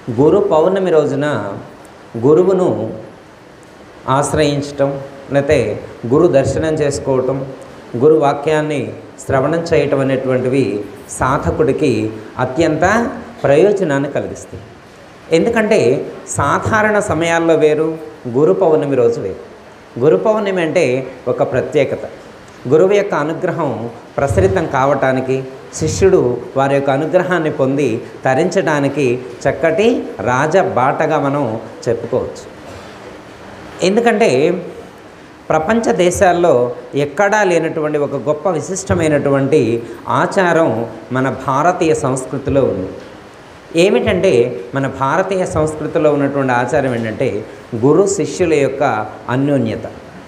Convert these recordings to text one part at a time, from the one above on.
గురు పౌర్ణమి రోజున గురువును ఆశ్రయించటం లేకపోతే గురు దర్శనం చేసుకోవటం గురు వాక్యాన్ని శ్రవణం చేయటం అనేటువంటివి సాధకుడికి అత్యంత ప్రయోజనాన్ని కలిగిస్తాయి ఎందుకంటే సాధారణ సమయాల్లో వేరు గురు పౌర్ణమి రోజు వేరు గురు పౌర్ణమి అంటే ఒక ప్రత్యేకత గురువు యొక్క అనుగ్రహం ప్రసరితం కావటానికి శిష్యుడు వారి యొక్క అనుగ్రహాన్ని పొంది తరించడానికి చక్కటి రాజబాటగా మనం చెప్పుకోవచ్చు ఎందుకంటే ప్రపంచ దేశాల్లో ఎక్కడా లేనటువంటి ఒక గొప్ప విశిష్టమైనటువంటి ఆచారం మన భారతీయ సంస్కృతిలో ఉంది ఏమిటంటే మన భారతీయ సంస్కృతిలో ఉన్నటువంటి ఆచారం ఏంటంటే గురు శిష్యుల యొక్క అన్యోన్యత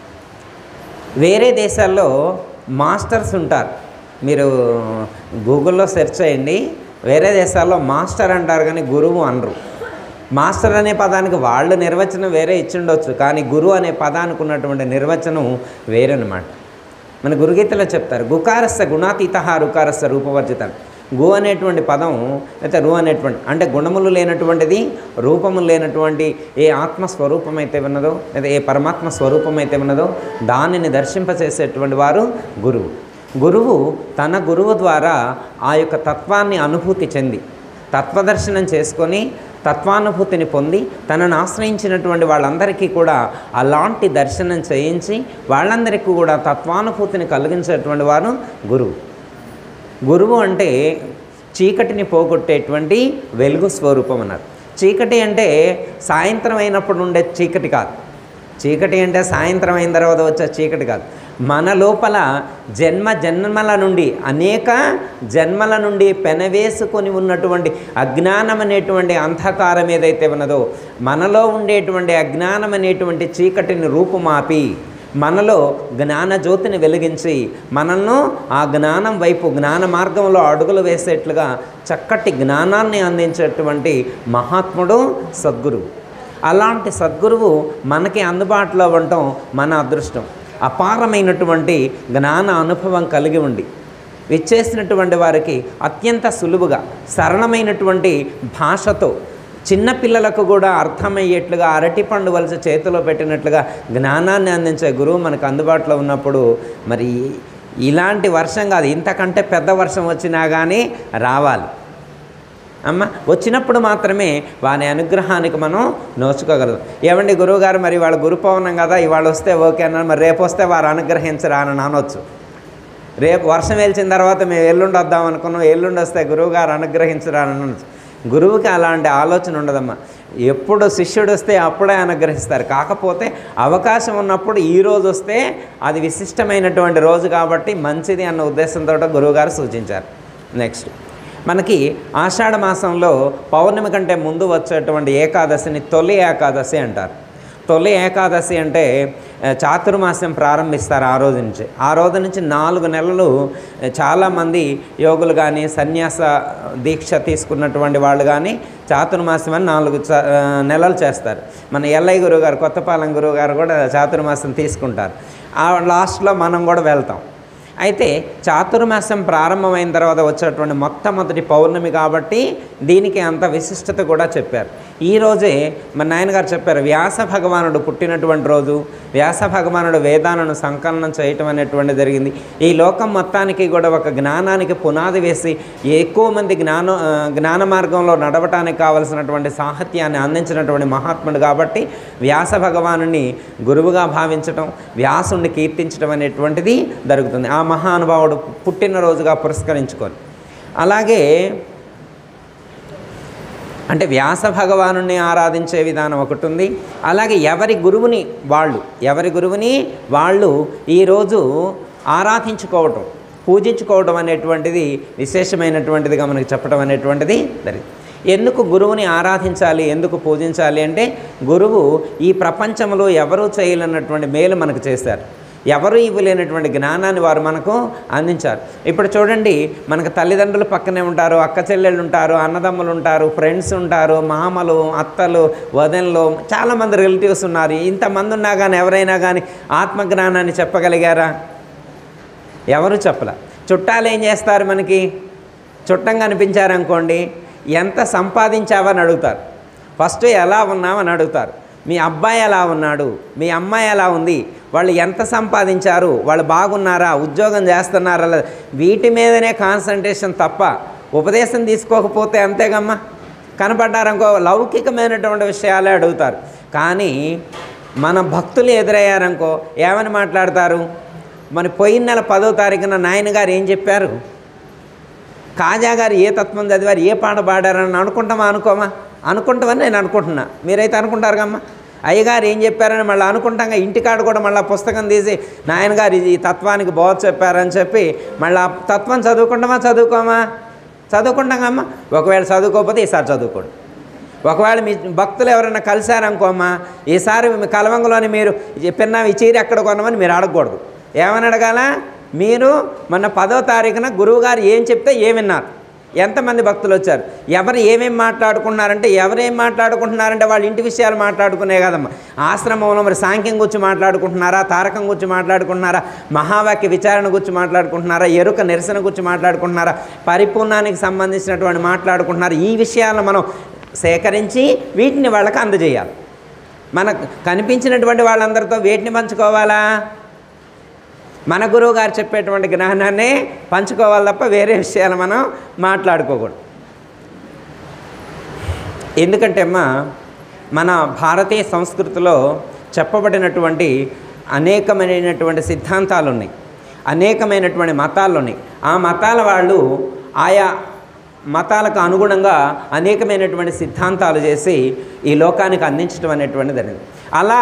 వేరే దేశాల్లో మాస్టర్స్ ఉంటారు మీరు గూగుల్లో సెర్చ్ చేయండి వేరే దేశాల్లో మాస్టర్ అంటారు కానీ గురువు అనరు మాస్టర్ అనే పదానికి వాళ్ళు నిర్వచనం వేరే ఇచ్చిండొచ్చు కానీ గురువు అనే పదానికి ఉన్నటువంటి నిర్వచనం వేరనమాట మన గురుగీతలో చెప్తారు గుకారస్య గుణాతీత రుకారస్య రూపవర్జిత గు అనేటువంటి పదం అయితే రు అనేటువంటి అంటే గుణములు లేనటువంటిది రూపము లేనటువంటి ఏ ఆత్మ స్వరూపం అయితే ఉన్నదో లేదా ఏ పరమాత్మ స్వరూపం అయితే ఉన్నదో దానిని దర్శింపచేసేటువంటి వారు గురువు గురువు తన గురువు ద్వారా ఆ యొక్క తత్వాన్ని అనుభూతి చెంది తత్వదర్శనం చేసుకొని తత్వానుభూతిని పొంది తనను ఆశ్రయించినటువంటి వాళ్ళందరికీ కూడా అలాంటి దర్శనం చేయించి వాళ్ళందరికీ కూడా తత్వానుభూతిని కలిగించేటువంటి వారు గురువు గురువు అంటే చీకటిని పోగొట్టేటువంటి వెలుగు స్వరూపం అన్నారు చీకటి అంటే సాయంత్రం అయినప్పుడు ఉండే చీకటి కాదు చీకటి అంటే సాయంత్రం అయిన తర్వాత వచ్చే చీకటి కాదు మన లోపల జన్మ జన్మల నుండి అనేక జన్మల నుండి పెనవేసుకొని ఉన్నటువంటి అజ్ఞానం అనేటువంటి అంధకారం ఏదైతే ఉన్నదో మనలో ఉండేటువంటి అజ్ఞానం అనేటువంటి చీకటిని రూపుమాపి మనలో జ్ఞాన జ్యోతిని వెలిగించి మనల్ని ఆ జ్ఞానం వైపు జ్ఞాన మార్గంలో అడుగులు వేసేట్లుగా చక్కటి జ్ఞానాన్ని అందించేటువంటి మహాత్ముడు సద్గురువు అలాంటి సద్గురువు మనకి అందుబాటులో ఉండటం మన అదృష్టం అపారమైనటువంటి జ్ఞాన అనుభవం కలిగి ఉండి విచ్చేసినటువంటి వారికి అత్యంత సులువుగా సరళమైనటువంటి భాషతో చిన్న పిల్లలకు కూడా అర్థమయ్యేట్లుగా అరటిపండు వలస చేతిలో పెట్టినట్లుగా జ్ఞానాన్ని అందించే గురువు మనకు అందుబాటులో ఉన్నప్పుడు మరి ఇలాంటి వర్షం కాదు ఇంతకంటే పెద్ద వర్షం వచ్చినా కానీ రావాలి అమ్మ వచ్చినప్పుడు మాత్రమే వాని అనుగ్రహానికి మనం నోచుకోగలం ఏమండి గురువుగారు మరి వాళ్ళ గురు పౌర్ణం కదా ఇవాళ వస్తే ఓకే అన్నారు మరి రేపు వస్తే వారు అనుగ్రహించరా అని అనొచ్చు రేపు వర్షం వెలిచిన తర్వాత మేము ఎల్లుండి వద్దాం అనుకున్నాం ఎల్లుండి వస్తే గురువుగారు అనుగ్రహించరా అని అనొచ్చు గురువుకి అలాంటి ఆలోచన ఉండదమ్మా ఎప్పుడు శిష్యుడు వస్తే అప్పుడే అనుగ్రహిస్తారు కాకపోతే అవకాశం ఉన్నప్పుడు ఈ రోజు వస్తే అది విశిష్టమైనటువంటి రోజు కాబట్టి మంచిది అన్న ఉద్దేశంతో గురువుగారు సూచించారు నెక్స్ట్ మనకి ఆషాఢ మాసంలో పౌర్ణమి కంటే ముందు వచ్చేటువంటి ఏకాదశిని తొలి ఏకాదశి అంటారు తొలి ఏకాదశి అంటే ఆ, చాతుర్మాస్యం ప్రారంభిస్తారు ఆ రోజు నుంచి ఆ రోజు నుంచి నాలుగు నెలలు ఆ, చాలామంది యోగులు కానీ సన్యాస దీక్ష తీసుకున్నటువంటి వాళ్ళు కానీ చాతుర్మాసం అని నాలుగు చ- ఆ, నెలలు చేస్తారు మన ఎల్లయ్య గురువు గారు కొత్తపాలెం గురువు గారు కూడా చాతుర్మాసం తీసుకుంటారు ఆ లాస్ట్లో మనం కూడా వెళ్తాం అయితే చాతుర్మాసం ప్రారంభమైన తర్వాత వచ్చేటువంటి మొట్టమొదటి పౌర్ణమి కాబట్టి దీనికి అంత విశిష్టత కూడా చెప్పారు ఈ రోజే మన నాయనగారు చెప్పారు వ్యాస భగవానుడు పుట్టినటువంటి రోజు వ్యాస భగవానుడు వేదాలను సంకలనం చేయటం అనేటువంటి జరిగింది ఈ లోకం మొత్తానికి కూడా ఒక జ్ఞానానికి పునాది వేసి ఎక్కువ మంది జ్ఞాన ఆ, జ్ఞాన మార్గంలో నడవటానికి కావలసినటువంటి సాహిత్యాన్ని అందించినటువంటి మహాత్ముడు కాబట్టి వ్యాస భగవానుని గురువుగా భావించటం వ్యాసుని కీర్తించడం అనేటువంటిది జరుగుతుంది ఆ మహానుభావుడు పుట్టినరోజుగా పురస్కరించుకొని అలాగే అంటే వ్యాస భగవానుని ఆరాధించే విధానం ఒకటి ఉంది అలాగే ఎవరి గురువుని వాళ్ళు ఎవరి గురువుని వాళ్ళు ఈరోజు ఆరాధించుకోవటం పూజించుకోవడం అనేటువంటిది విశేషమైనటువంటిదిగా మనకి చెప్పడం అనేటువంటిది జరిగింది ఎందుకు గురువుని ఆరాధించాలి ఎందుకు పూజించాలి అంటే గురువు ఈ ప్రపంచంలో ఎవరూ చేయలేనటువంటి మేలు మనకు చేశారు ఎవరు ఇవ్వలేనటువంటి జ్ఞానాన్ని వారు మనకు అందించారు ఇప్పుడు చూడండి మనకు తల్లిదండ్రులు పక్కనే ఉంటారు అక్క చెల్లెళ్ళు ఉంటారు అన్నదమ్ములు ఉంటారు ఫ్రెండ్స్ ఉంటారు మామలు అత్తలు వదనలు చాలామంది రిలేటివ్స్ ఉన్నారు ఇంతమంది ఉన్నా కానీ ఎవరైనా కానీ ఆత్మజ్ఞానాన్ని చెప్పగలిగారా ఎవరు చెప్పలే చుట్టాలు ఏం చేస్తారు మనకి చుట్టం కనిపించారనుకోండి ఎంత సంపాదించావని అడుగుతారు ఫస్ట్ ఎలా ఉన్నామని అడుగుతారు మీ అబ్బాయి ఎలా ఉన్నాడు మీ అమ్మాయి ఎలా ఉంది వాళ్ళు ఎంత సంపాదించారు వాళ్ళు బాగున్నారా ఉద్యోగం చేస్తున్నారా లేదా? వీటి మీదనే కాన్సన్ట్రేషన్ తప్ప ఉపదేశం తీసుకోకపోతే అంతేగమ్మా కనపడ్డారనుకో లౌకికమైనటువంటి విషయాలే అడుగుతారు కానీ మన భక్తులు ఎదురయ్యారనుకో ఏమని మాట్లాడతారు మన పోయిన నెల పదో తారీఖున నాయన గారు ఏం చెప్పారు కాజా గారు ఏ తత్వం చదివారు ఏ పాట పాడారని అనుకుంటామా అనుకోమా అనుకుంటామని నేను అనుకుంటున్నా మీరైతే అనుకుంటారు కమ్మా అయ్యగారు ఏం చెప్పారని మళ్ళీ అనుకుంటాం ఇంటికాడ కూడా మళ్ళీ పుస్తకం తీసి నాయనగారు ఇది ఈ తత్వానికి బోధ చెప్పారని చెప్పి మళ్ళీ ఆ తత్వం చదువుకుంటామా చదువుకోమా చదువుకుంటామమ్మా ఒకవేళ చదువుకోకపోతే ఈసారి చదువుకోండి ఒకవేళ మీ భక్తులు ఎవరైనా కలిశారనుకోమ్మా ఈసారి మీ కలవంగలోని మీరు చెప్పిన ఈ చీర ఎక్కడ కొనమని మీరు అడగకూడదు ఏమని అడగాల మీరు మొన్న పదో తారీఖున గురువుగారు ఏం చెప్తే ఏం విన్నారు ఎంతమంది భక్తులు వచ్చారు ఎవరు ఏమేం మాట్లాడుకున్నారంటే ఎవరేం మాట్లాడుకుంటున్నారంటే వాళ్ళ ఇంటి విషయాలు మాట్లాడుకునే కదమ్మా ఆశ్రమంలో మరి సాంఖ్యం గురించి మాట్లాడుకుంటున్నారా తారకం గురించి మాట్లాడుకుంటున్నారా మహావాక్య విచారణ గురించి మాట్లాడుకుంటున్నారా ఎరుక నిరసన గురించి మాట్లాడుకుంటున్నారా పరిపూర్ణానికి సంబంధించినటువంటి మాట్లాడుకుంటున్నారా ఈ విషయాలను మనం సేకరించి వీటిని వాళ్ళకి అందజేయాలి మనకు కనిపించినటువంటి వాళ్ళందరితో వేటిని పంచుకోవాలా మన గురువు గారు చెప్పేటువంటి జ్ఞానాన్ని పంచుకోవాలి తప్ప వేరే విషయాలు మనం మాట్లాడుకోకూడదు ఎందుకంటే అమ్మా మన భారతీయ సంస్కృతిలో చెప్పబడినటువంటి అనేకమైనటువంటి సిద్ధాంతాలు ఉన్నాయి అనేకమైనటువంటి మతాలు ఉన్నాయి ఆ మతాల వాళ్ళు ఆయా మతాలకు అనుగుణంగా అనేకమైనటువంటి సిద్ధాంతాలు చేసి ఈ లోకానికి అందించడం అనేటువంటిది జరిగింది అలా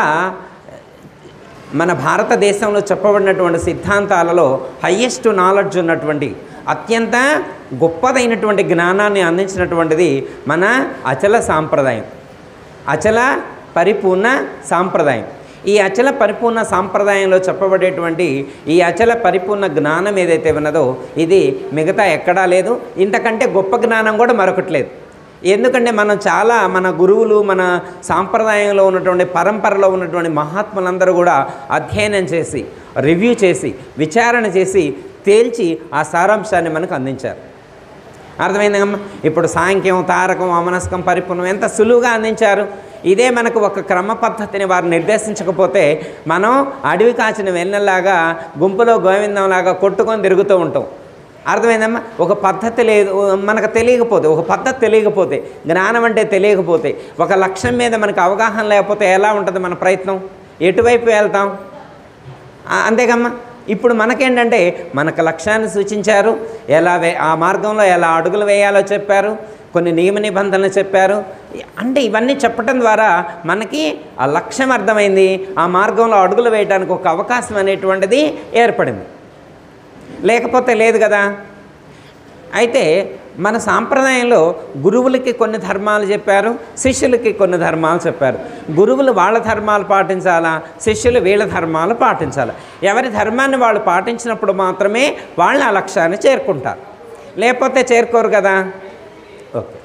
మన భారతదేశంలో చెప్పబడినటువంటి సిద్ధాంతాలలో హయ్యెస్ట్ నాలెడ్జ్ ఉన్నటువంటి అత్యంత గొప్పదైనటువంటి జ్ఞానాన్ని అందించినటువంటిది మన అచల సాంప్రదాయం అచల పరిపూర్ణ సాంప్రదాయం ఈ అచల పరిపూర్ణ సాంప్రదాయంలో చెప్పబడేటువంటి ఈ అచల పరిపూర్ణ జ్ఞానం ఏదైతే ఉన్నదో ఇది మిగతా ఎక్కడా లేదు ఇంతకంటే గొప్ప జ్ఞానం కూడా మరొకటి లేదు ఎందుకంటే మనం చాలా మన గురువులు మన సాంప్రదాయంలో ఉన్నటువంటి పరంపరలో ఉన్నటువంటి మహాత్ములందరూ కూడా అధ్యయనం చేసి రివ్యూ చేసి విచారణ చేసి తేల్చి ఆ సారాంశాన్ని మనకు అందించారు అర్థమైందమ్మా ఇప్పుడు సాంఖ్యం తారకం అమనస్కం పరిపూర్ణం ఎంత సులువుగా అందించారు ఇదే మనకు ఒక క్రమ పద్ధతిని వారు నిర్దేశించకపోతే మనం అడవి కాచిన వెన్నెల్లాగా గుంపులో గోవిందంలాగా కొట్టుకొని తిరుగుతూ ఉంటాం అర్థమైందమ్మా ఒక పద్ధతి లేదు మనకు తెలియకపోతే ఒక పద్ధతి తెలియకపోతే జ్ఞానం అంటే తెలియకపోతే ఒక లక్ష్యం మీద మనకు అవగాహన లేకపోతే ఎలా ఉంటుంది మన ప్రయత్నం ఎటువైపు వెళ్తాం ఆ, అంతేకమ్మా ఇప్పుడు మనకేంటంటే మనకు లక్ష్యాన్ని సూచించారు ఎలా వే ఆ మార్గంలో ఎలా అడుగులు వేయాలో చెప్పారు కొన్ని నియమ నిబంధనలు చెప్పారు అంటే ఇవన్నీ చెప్పటం ద్వారా మనకి ఆ లక్ష్యం అర్థమైంది ఆ మార్గంలో అడుగులు వేయడానికి ఒక అవకాశం అనేటువంటిది ఏర్పడింది లేకపోతే లేదు కదా అయితే మన సాంప్రదాయంలో గురువులకి కొన్ని ధర్మాలు చెప్పారు శిష్యులకి కొన్ని ధర్మాలు చెప్పారు గురువులు వాళ్ళ ధర్మాలు పాటించాలా శిష్యులు వీళ్ళ ధర్మాలు పాటించాలా ఎవరి ధర్మాన్ని వాళ్ళు పాటించినప్పుడు మాత్రమే వాళ్ళు ఆ లక్ష్యాన్ని చేరుకుంటారు లేకపోతే చేరుకోరు కదా ఓకే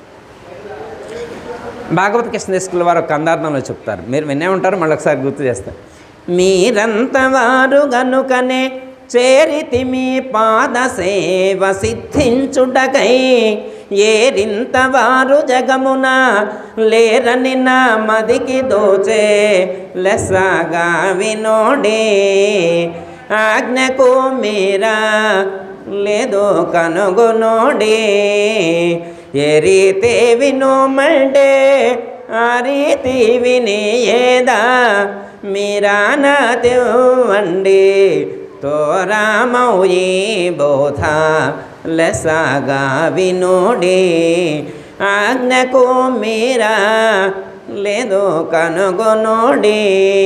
భాగవత కృష్ణ స్కూల్ వారు ఒక కందార్థంలో చెప్తారు మీరు వినే ఉంటారు మళ్ళీ ఒకసారి గుర్తు చేస్తారు మీరంత వారు గనుకనే చేరితి మీ పాద సేవ సిద్ధించుటకై ఏరింత వారు జగమున లేరని నా మదికి దోచే లెస్సగా వినోడే ఆజ్ఞకు మీరా లేదో కనుగొనోడే ఏ రీతి వినోమంటే ఆ రీతి వినియేదా మీరానతివ్వండి తోరామౌయి బోధ లెసగా వినోడి ఆజ్ఞకు మీరా లేదో కనుగొనోడి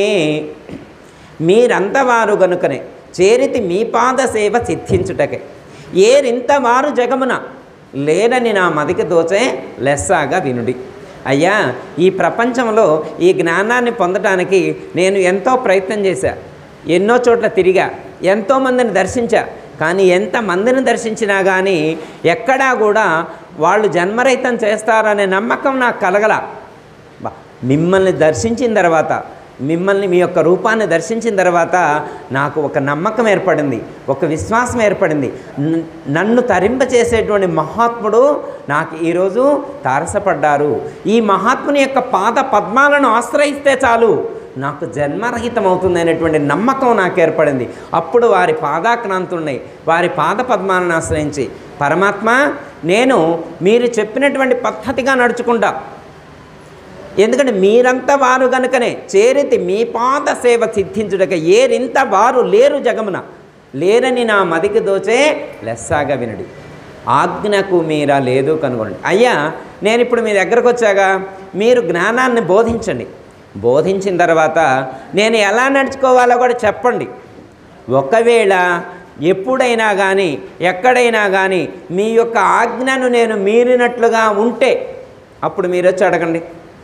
మీరంత వారు గనుకనే చేరితి మీ పాద సేవ సిద్ధించుటకే ఏరింత వారు జగమున లేనని నా మదికి దోచే లెస్సాగా వినుడి అయ్యా ఈ ప్రపంచంలో ఈ జ్ఞానాన్ని పొందటానికి నేను ఎంతో ప్రయత్నం చేశా ఎన్నో చోట్ల తిరిగా ఎంతోమందిని దర్శించా కానీ ఎంతమందిని దర్శించినా కానీ ఎక్కడా కూడా వాళ్ళు జన్మరహితం చేస్తారనే నమ్మకం నాకు కలగల బా, మిమ్మల్ని దర్శించిన తర్వాత మిమ్మల్ని మీ యొక్క రూపాన్ని దర్శించిన తర్వాత నాకు ఒక నమ్మకం ఏర్పడింది ఒక విశ్వాసం ఏర్పడింది న- నన్ను తరింపచేసేటువంటి మహాత్ముడు నాకు ఈరోజు తారసపడ్డారు ఈ మహాత్ముని యొక్క పాద పద్మాలను ఆశ్రయిస్తే చాలు నాకు జన్మరహితం అవుతుంది అనేటువంటి నమ్మకం నాకు ఏర్పడింది అప్పుడు వారి పాదాక్రాంతున్నాయి వారి పాద పద్మాలను ఆశ్రయించి పరమాత్మ నేను మీరు చెప్పినటువంటి పద్ధతిగా నడుచుకుంటా ఎందుకంటే మీరంతా వారు గనుకనే చేరితి మీ పాద సేవ సిద్ధించుటక ఏరింత వారు లేరు జగమున లేరని నా మదికి దోచే లెస్సాగా వినడి ఆజ్ఞకు మీరా లేదు కనుగొనండి అయ్యా నేను ఇప్పుడు మీ దగ్గరకు వచ్చాగా మీరు జ్ఞానాన్ని బోధించండి బోధించిన తర్వాత నేను ఎలా నడుచుకోవాలో కూడా చెప్పండి ఒకవేళ ఎప్పుడైనా కానీ ఎక్కడైనా కానీ మీ యొక్క ఆజ్ఞను నేను మీరినట్లుగా ఉంటే అప్పుడు మీరు వచ్చి అడగండి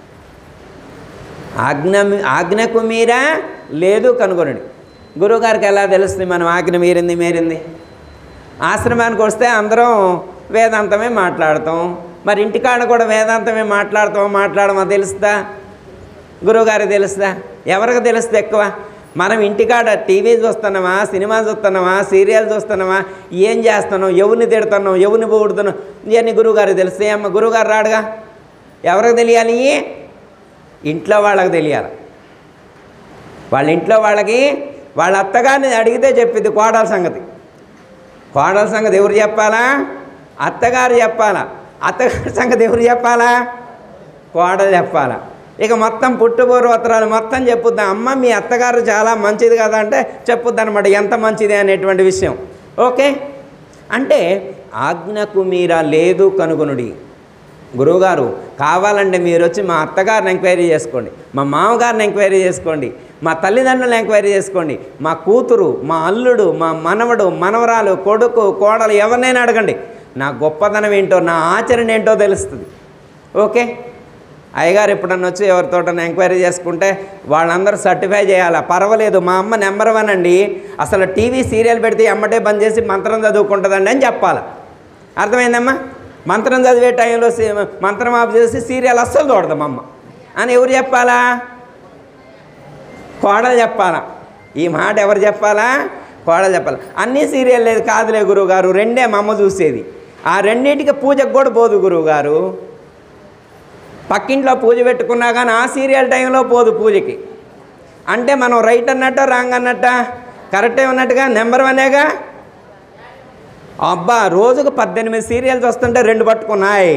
ఆజ్ఞ ఆజ్ఞకు మీరా లేదు కనుగొనండి గురువుగారికి ఎలా తెలుస్తుంది మనం ఆజ్ఞ మీరింది మీరింది ఆశ్రమానికి వస్తే అందరం వేదాంతమే మాట్లాడతాం మరి ఇంటికాడ కూడా వేదాంతమే మాట్లాడతాం మాట్లాడమా తెలుస్తుందా గురువుగారికి తెలుస్తుందా ఎవరికి తెలుస్తుంది ఎక్కువ మనం ఇంటికాడ టీవీ చూస్తున్నామా సినిమా చూస్తున్నామా సీరియల్ చూస్తున్నామా ఏం చేస్తున్నాం ఎవరిని తిడుతున్నాం ఎవరిని పొగుడుతున్నాం ఇవన్నీ గురువుగారికి తెలుస్తాయి అమ్మ గురువుగారు రాడుగా ఎవరికి తెలియాలి ఇంట్లో వాళ్ళకి తెలియాలి వాళ్ళ ఇంట్లో వాళ్ళకి వాళ్ళ అత్తగారిని అడిగితే చెప్పింది కోడల సంగతి కోడల సంగతి ఎవరు చెప్పాలా అత్తగారు చెప్పాలా అత్తగారి సంగతి ఎవరు చెప్పాలా కోడలు చెప్పాలా ఇక మొత్తం పుట్టుపూర్వోత్తరాలు మొత్తం చెప్పుద్దాం అమ్మ మీ అత్తగారు చాలా మంచిది కదా అంటే చెప్పుద్ది అనమాట ఎంత మంచిది అనేటువంటి విషయం ఓకే అంటే ఆజ్ఞకు మీరా లేదు కనుగొనుడి గురువుగారు కావాలంటే మీరు వచ్చి మా అత్తగారిని ఎంక్వైరీ చేసుకోండి మా మామగారిని ఎంక్వైరీ చేసుకోండి మా తల్లిదండ్రులను ఎంక్వైరీ చేసుకోండి మా కూతురు మా అల్లుడు మా మనవడు మనవరాలు కొడుకు కోడలు ఎవరినైనా అడగండి నా గొప్పతనం ఏంటో నా ఆచరణ ఏంటో తెలుస్తుంది ఓకే అయ్యగారు ఎప్పుడన్నా వచ్చి ఎవరితోటన్నా ఎంక్వైరీ చేసుకుంటే వాళ్ళందరూ సర్టిఫై చేయాలా పర్వాలేదు మా అమ్మ నెంబర్ వన్ అండి అసలు టీవీ సీరియల్ పెడితే ఎమ్మటే బంద్ చేసి మంత్రం చదువుకుంటుందండి అని చెప్పాలి అర్థమైందమ్మా మంత్రం చదివే టైంలో సీ- మంత్రం ఆఫ్ చేసి సీరియల్ అస్సలు చూడదాం అమ్మ అని ఎవరు చెప్పాలా కోడలు చెప్పాలా ఈ మాట ఎవరు చెప్పాలా కోడలు చెప్పాలా అన్ని సీరియల్ లేదు కాదులే గురువుగారు రెండే మా అమ్మ చూసేది ఆ రెండింటికి పూజకు కూడా పోదు గురువుగారు పక్కింట్లో పూజ పెట్టుకున్నా కానీ ఆ సీరియల్ టైంలో పోదు పూజకి అంటే మనం రైట్ అన్నట్ట రాంగ్ అన్నట్ట కరెక్టే ఉన్నట్టుగా నెంబర్ వనేగా అబ్బా రోజుకు పద్దెనిమిది సీరియల్స్ వస్తుంటే రెండు పట్టుకున్నాయి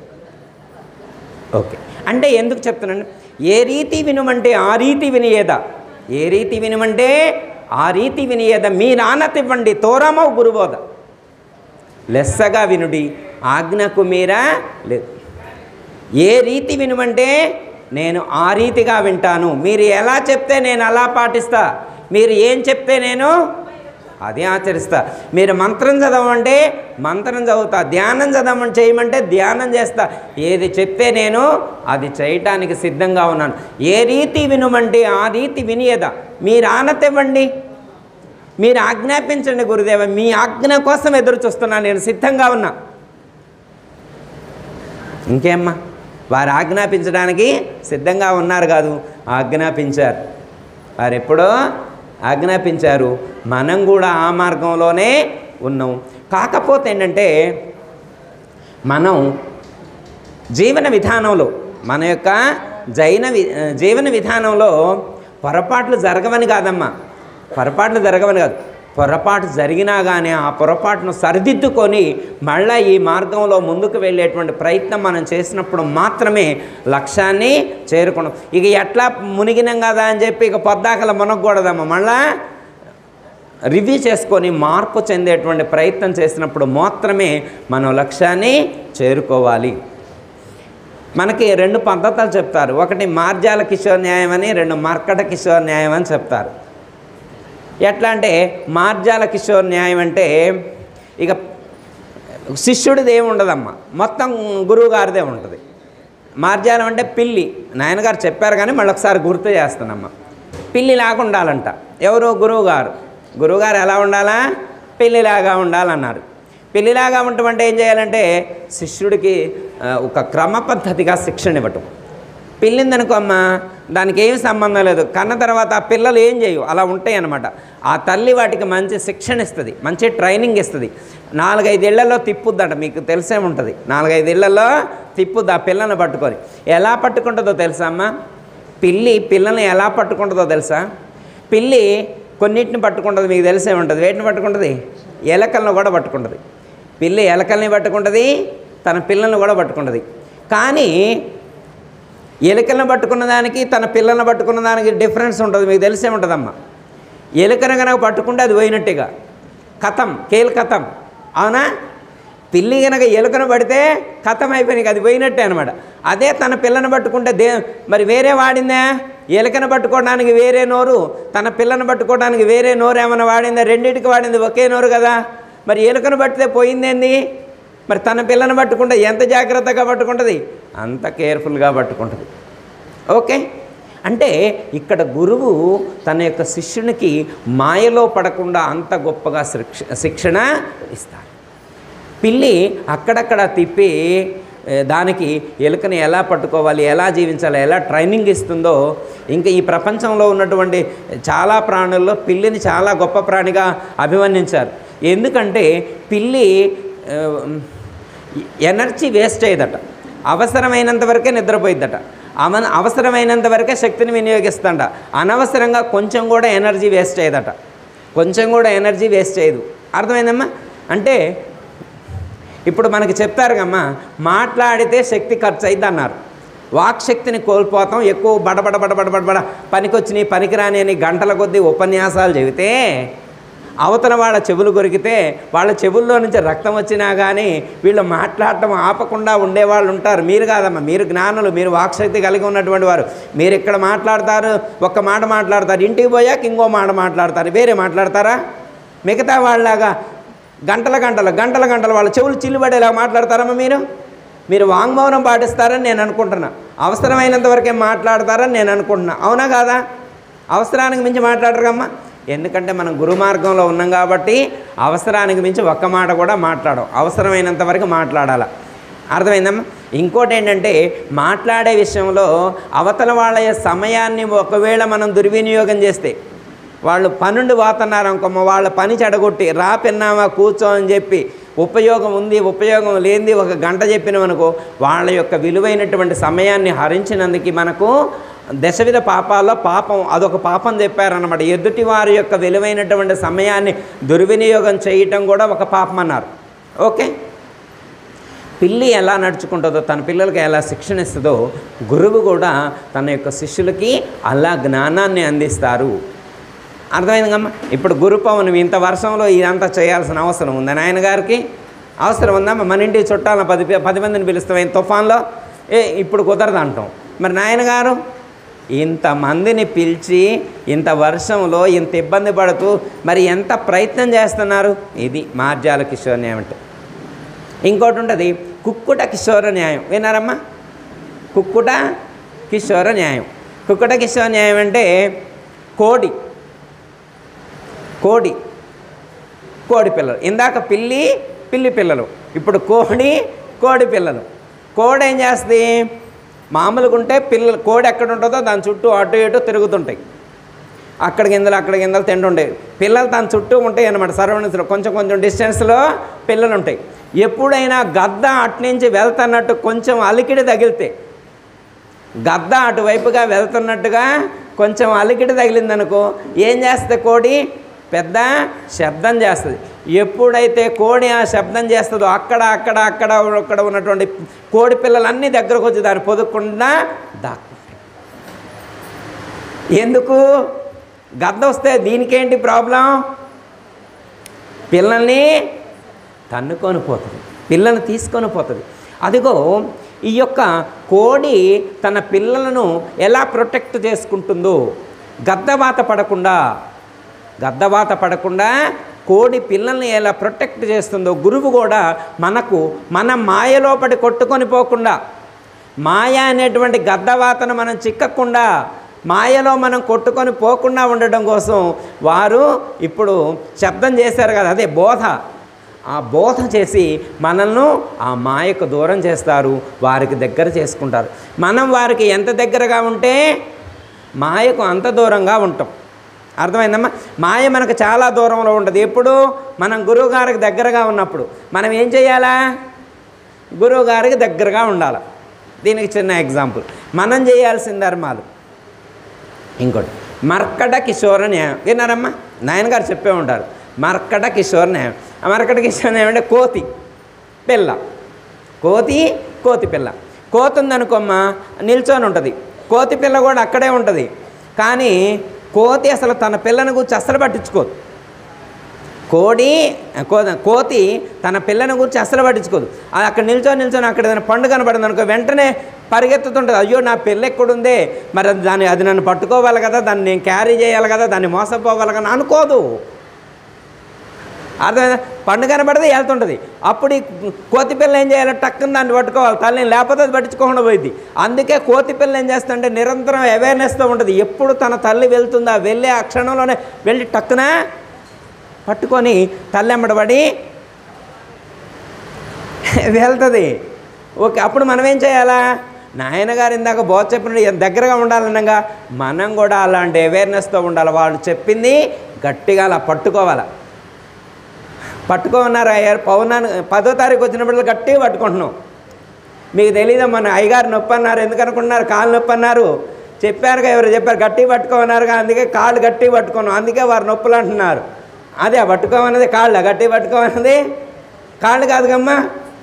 ఓకే అంటే ఎందుకు చెప్తున్నాను ఏ రీతి వినుమంటే ఆ రీతి వినియేదా ఏ రీతి వినుమంటే ఆ రీతి వినియేద మీ నాన్నతివ్వండి తోరామో గురుబోధ లెస్సగా వినుడి ఆజ్ఞకు మీరా లేదు ఏ రీతి వినుమంటే నేను ఆ రీతిగా వింటాను మీరు ఎలా చెప్తే నేను అలా పాటిస్తా మీరు ఏం చెప్తే నేను అది ఆచరిస్తా మీరు మంత్రం చదవమంటే మంత్రం చదువుతా ధ్యానం చదవమని చేయమంటే ధ్యానం చేస్తా ఏది చెప్తే నేను అది చేయటానికి సిద్ధంగా ఉన్నాను ఏ రీతి వినుమంటే ఆ రీతి వినియదా మీరు ఆనతివ్వండి మీరు ఆజ్ఞాపించండి గురుదేవ మీ ఆజ్ఞ కోసం ఎదురు చూస్తున్నాను నేను సిద్ధంగా ఉన్నా ఇంకేమ్మా వారు ఆజ్ఞాపించడానికి సిద్ధంగా ఉన్నారు కాదు ఆజ్ఞాపించారు వారు ఎప్పుడో ఆజ్ఞాపించారు మనం కూడా ఆ మార్గంలోనే ఉన్నాం కాకపోతే ఏంటంటే మనం జీవన విధానంలో మన యొక్క జైన వి జీవన విధానంలో పొరపాట్లు జరగవని కాదమ్మా పొరపాట్లు జరగవని కాదు పొరపాటు జరిగినా కానీ ఆ పొరపాటును సరిదిద్దుకొని మళ్ళీ ఈ మార్గంలో ముందుకు వెళ్ళేటువంటి ప్రయత్నం మనం చేసినప్పుడు మాత్రమే లక్ష్యాన్ని చేరుకున్నాం ఇక ఎట్లా మునిగినాం కదా అని చెప్పి ఇక పొద్దాకల మునగకూడదమ్మా మళ్ళా రివ్యూ చేసుకొని మార్పు చెందేటువంటి ప్రయత్నం చేసినప్పుడు మాత్రమే మనం లక్ష్యాన్ని చేరుకోవాలి మనకి రెండు పద్ధతులు చెప్తారు ఒకటి మార్జాల కిషోర్ న్యాయం అని రెండు మర్కట కిషోర్ న్యాయం అని చెప్తారు ఎట్లా అంటే మార్జాల కిషోర్ న్యాయం అంటే ఇక శిష్యుడిది ఏమి ఉండదమ్మా మొత్తం గురువు గారిదే ఉంటుంది మార్జాలం అంటే పిల్లి నాయనగారు చెప్పారు కానీ మళ్ళీ ఒకసారి గుర్తు చేస్తానమ్మా పిల్లిలాగా ఉండాలంట ఎవరు గురువు గారు గురువుగారు ఎలా ఉండాలా పిల్లిలాగా ఉండాలన్నారు పిల్లిలాగా ఉండటం అంటే ఏం చేయాలంటే శిష్యుడికి ఆ, ఒక క్రమ పద్ధతిగా శిక్షణ ఇవ్వటం పిల్లిందనుకో అమ్మ దానికి ఏమి సంబంధం లేదు కన్న తర్వాత ఆ పిల్లలు ఏం చేయవు అలా ఉంటాయి అన్నమాట ఆ తల్లి వాటికి మంచి శిక్షణ ఇస్తుంది మంచి ట్రైనింగ్ ఇస్తుంది నాలుగైదేళ్లలో తిప్పుద్దట మీకు తెలిసే ఉంటుంది నాలుగైదేళ్లలో తిప్పుద్ది ఆ పిల్లని పట్టుకొని ఎలా పట్టుకుంటుందో తెలుసా అమ్మ పిల్లి పిల్లని ఎలా పట్టుకుంటుందో తెలుసా పిల్లి కొన్నిటిని పట్టుకుంటుంది మీకు తెలిసే ఉంటుంది వేటిని పట్టుకుంటుంది ఎలకలను కూడా పట్టుకుంటుంది పిల్లి ఎలకల్ని పట్టుకుంటుంది తన పిల్లల్ని కూడా పట్టుకుంటుంది కానీ ఎలుకలను పట్టుకున్న దానికి తన పిల్లల్ని పట్టుకున్న దానికి డిఫరెన్స్ ఉంటుంది మీకు తెలిసే ఉంటుందమ్మా ఎలుకను కనుక పట్టుకుంటే అది పోయినట్టుగా కథం కేల్ కథం అవునా పిల్లి కనుక ఎలుకను పడితే కథం అయిపోయినాయి అది పోయినట్టే అనమాట అదే తన పిల్లని పట్టుకుంటే దే మరి వేరే వాడిందా ఎలుకను పట్టుకోవడానికి వేరే నోరు తన పిల్లని పట్టుకోవడానికి వేరే నోరు ఏమైనా వాడిందా రెండింటికి వాడింది ఒకే నోరు కదా మరి ఎలుకను పట్టితే పోయిందేంది మరి తన పిల్లని పట్టుకుంటే ఎంత జాగ్రత్తగా పట్టుకుంటుంది అంత కేర్ఫుల్గా పట్టుకుంటుంది ఓకే అంటే ఇక్కడ గురువు తన యొక్క శిష్యునికి మాయలో పడకుండా అంత గొప్పగా శిక్ష శిక్షణ ఇస్తారు పిల్లి అక్కడక్కడ తిప్పి ఏ, దానికి ఎలుకని ఎలా పట్టుకోవాలి ఎలా జీవించాలి ఎలా ట్రైనింగ్ ఇస్తుందో ఇంకా ఈ ప్రపంచంలో ఉన్నటువంటి చాలా ప్రాణుల్లో పిల్లిని చాలా గొప్ప ప్రాణిగా అభివర్ణించారు ఎందుకంటే పిల్లి ఆ, ఎనర్జీ వేస్ట్ అయ్యేదట అవసరమైనంత వరకే నిద్రపోయిద్దట అమ అవసరమైనంత వరకే శక్తిని వినియోగిస్తుంట అనవసరంగా కొంచెం కూడా ఎనర్జీ వేస్ట్ అయ్యేదట కొంచెం కూడా ఎనర్జీ వేస్ట్ చేయదు అర్థమైందమ్మా అంటే ఇప్పుడు మనకి చెప్తారు కమ్మా మాట్లాడితే శక్తి ఖర్చు అయింది అన్నారు వాక్ శక్తిని కోల్పోతాం ఎక్కువ బడబడ బడబడ బడబడ పనికొచ్చినాయి పనికిరాని అని గంటల కొద్దీ ఉపన్యాసాలు చెబితే అవతల వాళ్ళ చెవులు కొరికితే వాళ్ళ చెవుల్లో నుంచి రక్తం వచ్చినా కానీ వీళ్ళు మాట్లాడటం ఆపకుండా ఉండేవాళ్ళు ఉంటారు మీరు కాదమ్మా మీరు జ్ఞానులు మీరు వాక్శక్తి కలిగి ఉన్నటువంటి వారు మీరు ఇక్కడ మాట్లాడతారు ఒక్క మాట మాట్లాడతారు ఇంటికి పోయాక ఇంకో మాట మాట్లాడతారు వేరే మాట్లాడతారా మిగతా వాళ్ళలాగా గంటల గంటలు గంటల గంటలు వాళ్ళ చెవులు చిల్లుబడేలా మాట్లాడతారమ్మా మీరు మీరు వాంగ్మౌనం పాటిస్తారని నేను అనుకుంటున్నా అవసరమైనంత వరకే మాట్లాడతారని నేను అనుకుంటున్నా అవునా కాదా అవసరానికి మించి మాట్లాడరమ్మా ఎందుకంటే మనం గురు మార్గంలో ఉన్నాం కాబట్టి అవసరానికి మించి ఒక్క మాట కూడా మాట్లాడం అవసరమైనంత వరకు మాట్లాడాల అర్థమైందమ్మా ఇంకోటి ఏంటంటే మాట్లాడే విషయంలో అవతల వాళ్ళ సమయాన్ని ఒకవేళ మనం దుర్వినియోగం చేస్తే వాళ్ళు పనుండి పోతున్నారు అనుకోమ్మ వాళ్ళ పని చెడగొట్టి రా పిన్నామా కూర్చో అని చెప్పి ఉపయోగం ఉంది ఉపయోగం లేనిది ఒక గంట చెప్పినామనుకో వాళ్ళ యొక్క విలువైనటువంటి సమయాన్ని హరించినందుకు మనకు దశవిధ పాపాల్లో పాపం అదొక పాపం చెప్పారన్నమాట ఎదుటి వారి యొక్క విలువైనటువంటి సమయాన్ని దుర్వినియోగం చేయటం కూడా ఒక పాపం అన్నారు ఓకే పిల్లి ఎలా నడుచుకుంటుందో తన పిల్లలకి ఎలా శిక్షణ ఇస్తుందో గురువు కూడా తన యొక్క శిష్యులకి అలా జ్ఞానాన్ని అందిస్తారు అర్థమైందమ్మా ఇప్పుడు గురు పౌర్ణమి ఇంత వర్షంలో ఇదంతా చేయాల్సిన అవసరం ఉందా నాయన గారికి అవసరం ఉందమ్మా మన ఇంటి చుట్టాల పది పే- పది మందిని పిలుస్తాం ఈ తుఫాన్లో ఏ ఇప్పుడు కుదరదు అంటాం మరి నాయనగారు ఇంతమందిని పిలిచి ఇంత వర్షంలో ఇంత ఇబ్బంది పడుతూ మరి ఎంత ప్రయత్నం చేస్తున్నారు ఇది మార్జాల కిషోర్ న్యాయం అంటే ఇంకోటి ఉంటుంది కుక్కుట కిషోర న్యాయం విన్నారమ్మా కుక్కుట కిషోర న్యాయం కుక్కుట కిషోర న్యాయం అంటే కోడి కోడి కోడి పిల్లలు ఇందాక పిల్లి పిల్లి పిల్లలు ఇప్పుడు కోడి కోడి పిల్లలు కోడి ఏం చేస్తుంది మామూలుగా ఉంటే పిల్లలు కోడి ఎక్కడ ఉంటుందో దాని చుట్టూ అటు ఇటు తిరుగుతుంటాయి అక్కడ గింజలు అక్కడ గింజలు తింటుంటాయి పిల్లలు దాని చుట్టూ ఉంటాయి అన్నమాట సరౌండింగ్స్లో కొంచెం కొంచెం డిస్టెన్స్లో పిల్లలు ఉంటాయి ఎప్పుడైనా గద్ద అటు నుంచి వెళ్తున్నట్టు కొంచెం అలికిడి తగిలితే గద్ద అటువైపుగా వెళ్తున్నట్టుగా కొంచెం అలికిడి తగిలిందనుకో ఏం చేస్తుంది కోడి పెద్ద శబ్దం చేస్తుంది ఎప్పుడైతే కోడి ఆ శబ్దం చేస్తుందో అక్కడ అక్కడ అక్కడ అక్కడ ఉన్నటువంటి కోడి పిల్లలన్నీ దగ్గరకు వచ్చి దాన్ని పొదుక్కుండా దాక్కుంటాయి ఎందుకు గద్ద వస్తే దీనికేంటి ప్రాబ్లం పిల్లల్ని తన్నుకొని పోతుంది పిల్లల్ని తీసుకొని పోతుంది అదిగో ఈ యొక్క కోడి తన పిల్లలను ఎలా ప్రొటెక్ట్ చేసుకుంటుందో గద్దవాత పడకుండా గద్దవాత పడకుండా కోడి పిల్లల్ని ఎలా ప్రొటెక్ట్ చేస్తుందో గురువు కూడా మనకు మన మాయలో పడి కొట్టుకొని పోకుండా మాయ అనేటువంటి గద్దవాతను మనం చిక్కకుండా మాయలో మనం కొట్టుకొని పోకుండా ఉండడం కోసం వారు ఇప్పుడు శబ్దం చేశారు కదా అదే బోధ ఆ బోధ చేసి మనల్ని ఆ మాయకు దూరం చేస్తారు వారికి దగ్గర చేసుకుంటారు మనం వారికి ఎంత దగ్గరగా ఉంటే మాయకు అంత దూరంగా ఉంటాం అర్థమైందమ్మా మాయ మనకు చాలా దూరంలో ఉంటుంది ఎప్పుడు మనం గురువు గారికి దగ్గరగా ఉన్నప్పుడు మనం ఏం చేయాలా గురువు గారికి దగ్గరగా ఉండాలి దీనికి చిన్న ఎగ్జాంపుల్ మనం చేయాల్సిన ధర్మాలు ఇంకోటి మర్కట కిషోర న్యాయం విన్నారమ్మా నాయనగారు చెప్పే ఉంటారు మర్కట కిషోర న్యాయం ఆ మర్కట కిషోర న్యాయం అంటే కోతి పిల్ల కోతి కోతి పిల్ల కోతి ఉందనుకోమ్మా నిల్చొని ఉంటుంది కోతి పిల్ల కూడా అక్కడే ఉంటుంది కానీ కోతి అసలు తన పిల్లని గురించి అస్సలు పట్టించుకోదు కోడి కో- కోతి తన పిల్లని గురించి అస్సలు పట్టించుకోదు అది అక్కడ నిల్చొని నిల్చొని అక్కడ ఏదైనా పండు కనబడింది అనుకో వెంటనే పరిగెత్తుతుంటుంది అయ్యో నా పిల్ల ఎక్కడుందే మరి అది దాన్ని అది నన్ను పట్టుకోవాలి కదా దాన్ని నేను క్యారీ చేయాలి కదా దాన్ని మోసపోవాలి కదా అనుకోదు అదే పండు కనబడితే వెళ్తుంటుంది అప్పుడు ఈ కోతి పిల్ల ఏం చేయాలి టక్కున దాన్ని పట్టుకోవాలి తల్లిని లేకపోతే అది పట్టించుకోకుండా పోయింది అందుకే కోతి పిల్ల ఏం చేస్తుంటే నిరంతరం అవేర్నెస్తో ఉంటుంది ఎప్పుడు తన తల్లి వెళ్తుందా వెళ్ళే ఆ క్షణంలోనే వెళ్ళి టక్కున పట్టుకొని తల్లెమ్మడబడి వెళ్తుంది ఓకే అప్పుడు మనం ఏం చేయాలా నాయనగారు ఇందాక బోధ చెప్పినట్టు ఎంత దగ్గరగా ఉండాలనగా మనం కూడా అలాంటి అవేర్నెస్తో ఉండాలి వాళ్ళు చెప్పింది గట్టిగా అలా పట్టుకోవాలి పట్టుకోమన్నారు అయ్యారు పౌర్ణాన్ని పదో తారీఖు వచ్చినప్పుడు గట్టిగా పట్టుకుంటున్నాం మీకు తెలీదా మన అయ్యగారు నొప్పి అన్నారు ఎందుకు అనుకుంటున్నారు కాళ్ళు నొప్పి అన్నారు చెప్పారుగా ఎవరు చెప్పారు గట్టిగా పట్టుకోమన్నారుగా అందుకే కాళ్ళు గట్టిగా పట్టుకున్నాం అందుకే వారు నొప్పులు అంటున్నారు అదే పట్టుకోమన్నది కాళ్ళ గట్టిగా పట్టుకోమన్నది కాళ్ళు కాదు కమ్మా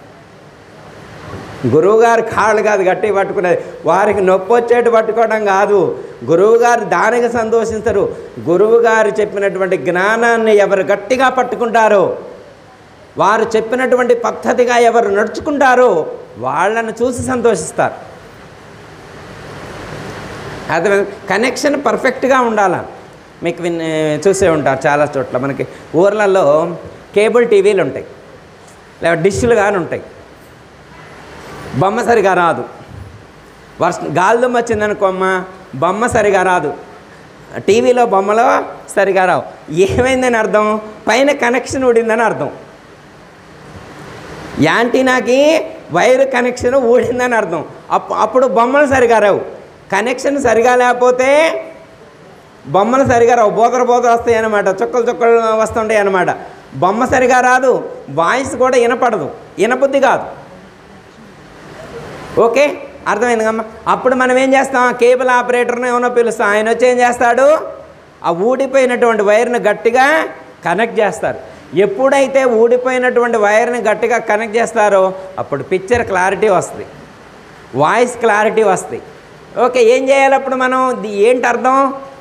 గురువుగారు కాళ్ళు కాదు గట్టిగా పట్టుకునేది వారికి నొప్పి వచ్చేట్టు పట్టుకోవడం కాదు గురువుగారు దానికి సంతోషిస్తారు గురువుగారు చెప్పినటువంటి జ్ఞానాన్ని ఎవరు గట్టిగా పట్టుకుంటారో వారు చెప్పినటువంటి పద్ధతిగా ఎవరు నడుచుకుంటారో వాళ్ళను చూసి సంతోషిస్తారు అదే కనెక్షన్ పర్ఫెక్ట్గా ఉండాలి మీకు విన్ చూసే ఉంటారు చాలా చోట్ల మనకి ఊర్లలో కేబుల్ టీవీలు ఉంటాయి లేదా డిష్లు కానీ ఉంటాయి బొమ్మ సరిగా రాదు వర్ష గాలిదుమ్మ వచ్చిందనుకోమ్మ బొమ్మ సరిగా రాదు టీవీలో బొమ్మలో సరిగా రావు ఏమైందని అర్థం పైన కనెక్షన్ ఊడిందని అర్థం యాంటీనాకి వైర్ కనెక్షన్ ఊడిందని అర్థం అప్పు అప్పుడు బొమ్మలు సరిగా రావు కనెక్షన్ సరిగా లేకపోతే బొమ్మలు సరిగా రావు బోతర బోతర వస్తాయి అన్నమాట చుక్కలు చుక్కలు వస్తుంటాయి అన్నమాట బొమ్మ సరిగా రాదు వాయిస్ కూడా వినపడదు వినబుద్ధి కాదు ఓకే అర్థమైంది కమ్మా అప్పుడు మనం ఏం చేస్తాం కేబుల్ ఆపరేటర్ని ఏమన్నా పిలుస్తాం ఆయన వచ్చి ఏం చేస్తాడు ఆ ఊడిపోయినటువంటి వైర్ని గట్టిగా కనెక్ట్ చేస్తారు ఎప్పుడైతే ఊడిపోయినటువంటి వైర్ని గట్టిగా కనెక్ట్ చేస్తారో అప్పుడు పిక్చర్ క్లారిటీ వస్తుంది వాయిస్ క్లారిటీ వస్తుంది ఓకే ఏం చేయాలి అప్పుడు మనం ఇది ఏంటి అర్థం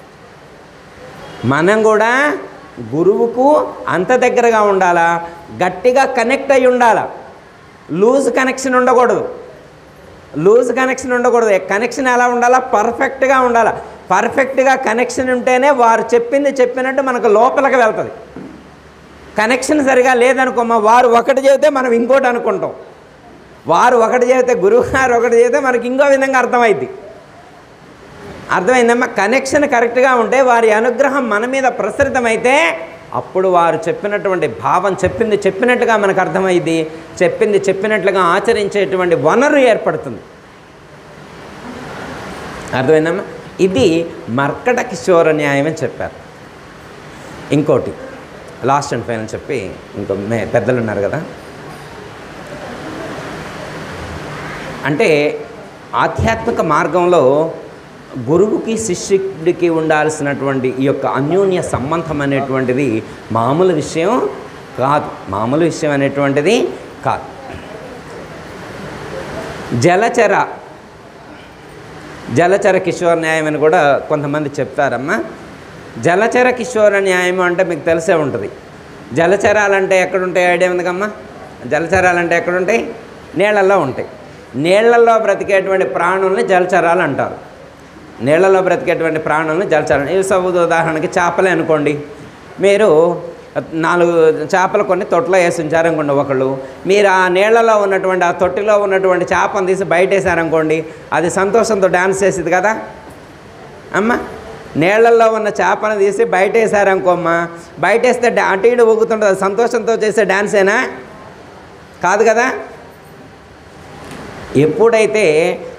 మనం కూడా గురువుకు అంత దగ్గరగా ఉండాలా గట్టిగా కనెక్ట్ అయి ఉండాలా లూజ్ కనెక్షన్ ఉండకూడదు లూజ్ కనెక్షన్ ఉండకూడదు కనెక్షన్ ఎలా ఉండాలా పర్ఫెక్ట్గా ఉండాలా పర్ఫెక్ట్గా కనెక్షన్ ఉంటేనే వారు చెప్పింది చెప్పినట్టు మనకు లోపలికి వెళ్తుంది కనెక్షన్ సరిగా లేదనుకోమా వారు ఒకటి చెబితే మనం ఇంకోటి అనుకుంటాం వారు ఒకటి చెబితే గురువు గారు ఒకటి చెబితే మనకి ఇంకో విధంగా అర్థమైద్ది అర్థమైందమ్మా కనెక్షన్ కరెక్ట్గా ఉంటే వారి అనుగ్రహం మన మీద ప్రసరితమైతే అప్పుడు వారు చెప్పినటువంటి భావం చెప్పింది చెప్పినట్టుగా మనకు అర్థమైంది చెప్పింది చెప్పినట్లుగా ఆచరించేటువంటి వనరు ఏర్పడుతుంది అర్థమైందమ్మా ఇది మర్కట కిషోర న్యాయం అని చెప్పారు ఇంకోటి లాస్ట్ అండ్ ఫైనల్ చెప్పి ఇంకో మే పెద్దలు ఉన్నారు కదా అంటే ఆధ్యాత్మిక మార్గంలో గురువుకి శిష్యుడికి ఉండాల్సినటువంటి ఈ యొక్క అన్యోన్య సంబంధం అనేటువంటిది మామూలు విషయం కాదు మామూలు విషయం అనేటువంటిది కాదు జలచర జలచర కిషోర న్యాయం అని కూడా కొంతమంది చెప్తారమ్మా జలచర కిషోర న్యాయం అంటే మీకు తెలిసే ఉంటుంది జలచరాలంటే ఎక్కడుంటాయి ఐడియా ఉందికమ్మా జలచరాలంటే ఎక్కడుంటాయి నీళ్ళల్లో ఉంటాయి నీళ్ళల్లో బ్రతికేటువంటి ప్రాణుల్ని జలచరాలు అంటారు నీళ్ళలో బ్రతికేటువంటి ప్రాణులను జలచరాలు ఇవి సౌద ఉదాహరణకి చేపలే అనుకోండి మీరు నాలుగు చేపలు కొన్ని తొట్టలో వేసి ఉంచారనుకోండి ఒకళ్ళు మీరు ఆ నీళ్ళలో ఉన్నటువంటి ఆ తొట్టిలో ఉన్నటువంటి చేపను తీసి బయట వేసారనుకోండి అది సంతోషంతో డ్యాన్స్ చేసేది కదా అమ్మ నీళ్ళల్లో ఉన్న చేపను తీసి బయట వేసారనుకోమ్మా బయట వేస్తే డా- అటు ఇటు ఊగుతుంటుంది అది సంతోషంతో చేసే డ్యాన్సేనా కాదు కదా ఎప్పుడైతే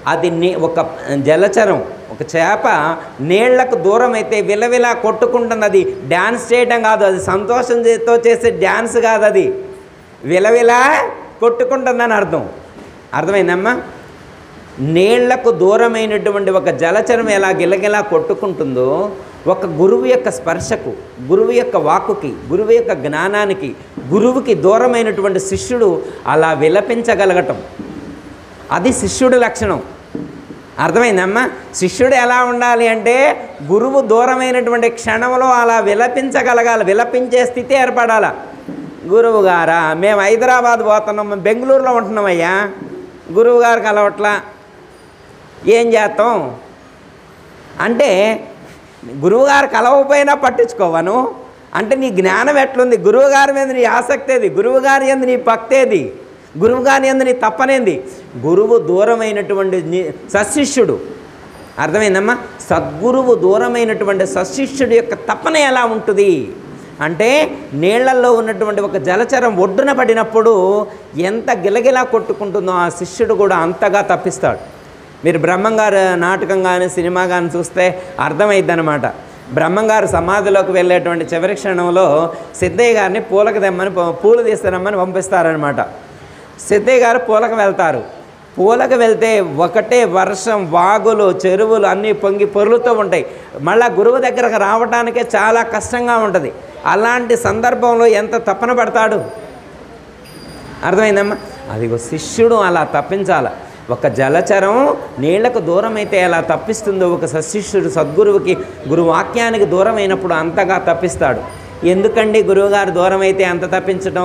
అది నీ ఒక జలచరం ఒక చేప నీళ్లకు దూరం అయితే విలవిలా కొట్టుకుంటున్నది డ్యాన్స్ చేయడం కాదు అది సంతోషంతో చేసే డ్యాన్స్ కాదు అది విలవిలా కొట్టుకుంటుందని అర్థం అర్థమైందమ్మా నీళ్లకు దూరమైనటువంటి ఒక జలచరం ఎలా గిలగిలా కొట్టుకుంటుందో ఒక గురువు యొక్క స్పర్శకు గురువు యొక్క వాక్కుకి గురువు యొక్క జ్ఞానానికి గురువుకి దూరమైనటువంటి శిష్యుడు అలా విలపించగలగటం అది శిష్యుడి లక్షణం అర్థమైందమ్మా శిష్యుడు ఎలా ఉండాలి అంటే గురువు దూరమైనటువంటి క్షణంలో అలా విలపించగలగాలి విలపించే స్థితి ఏర్పడాల గురువు గారా మేము హైదరాబాద్ పోతున్నాం మేము బెంగళూరులో ఉంటున్నామయ్యా గురువు గారు కలవట్లా ఏం చేస్తాం అంటే గురువుగారు కలవకపోయినా పట్టించుకోవను అంటే నీ జ్ఞానం ఎట్లుంది గురువుగారి మీద నీ ఆసక్తి ఏది గురువుగారి ఎందు నీ భక్తి ఏది గురువుగారి ఎందు నీ తప్పనేది గురువు దూరమైనటువంటి ని- సశిష్యుడు అర్థమైందమ్మా సద్గురువు దూరమైనటువంటి సశిష్యుడి యొక్క తపన ఎలా ఉంటుంది అంటే నీళ్లలో ఉన్నటువంటి ఒక జలచరం ఒడ్డున పడినప్పుడు ఎంత గిలగిలా కొట్టుకుంటుందో ఆ శిష్యుడు కూడా అంతగా తప్పిస్తాడు మీరు బ్రహ్మంగారు నాటకం కానీ సినిమా కానీ చూస్తే అర్థమైద్ది అనమాట బ్రహ్మంగారు సమాధిలోకి వెళ్ళేటువంటి చివరి క్షణంలో సిద్ధయ్య గారిని పూలకు తెమ్మని ప- పూలు తీస్తారమ్మని పంపిస్తారనమాట సిద్ధయ్య గారు పూలకు వెళ్తారు పూలకు వెళ్తే ఒకటే వర్షం వాగులు చెరువులు అన్నీ పొంగి పొరులుతూ ఉంటాయి మళ్ళా గురువు దగ్గరకు రావడానికే చాలా కష్టంగా ఉంటుంది అలాంటి సందర్భంలో ఎంత తపన పడతాడు అర్థమైందమ్మా అదిగో శిష్యుడు అలా తప్పించాల ఒక జలచరం నీళ్లకు దూరం అయితే ఎలా తప్పిస్తుందో ఒక సశిష్యుడు సద్గురువుకి గురువాక్యానికి దూరం అయినప్పుడు అంతగా తప్పిస్తాడు ఎందుకండి గురువుగారు దూరం అయితే అంత తప్పించడం